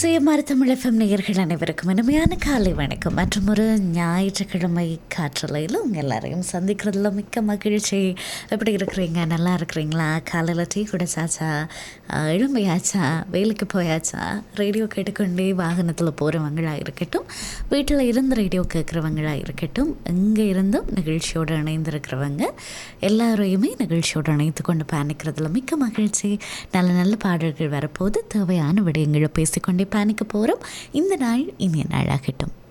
சுயமார தமிழகம் நேயர்கள் அனைவருக்கும் இனிமையான காலை வணக்கம் மற்றும் ஒரு ஞாயிற்றுக்கிழமை காற்றலையில் உங்கள் எல்லாரையும் சந்திக்கிறதுல மிக்க மகிழ்ச்சி எப்படி இருக்கிறீங்க நல்லா இருக்கிறீங்களா காலையில் டீ குடிச்சாச்சா ஆஹ், எழும்பையாச்சா வேலைக்கு போயாச்சா ரேடியோ கேட்டுக்கொண்டே வாகனத்தில் போகிறவங்களா இருக்கட்டும் வீட்டில் இருந்து ரேடியோ கேட்குறவங்களா இருக்கட்டும் எங்கே இருந்தும் நிகழ்ச்சியோடு இணைந்திருக்கிறவங்க எல்லாரையுமே நிகழ்ச்சியோடு இணைத்து கொண்டு பயணிக்கிறதுல மிக்க மகிழ்ச்சி நல்ல நல்ல பாடல்கள் வரப்போது தேவையான விடயங்களை பேசிக்கொண்டே பயணிக்க போகிறோம் இந்த நாள் இனிய நாளாகட்டும்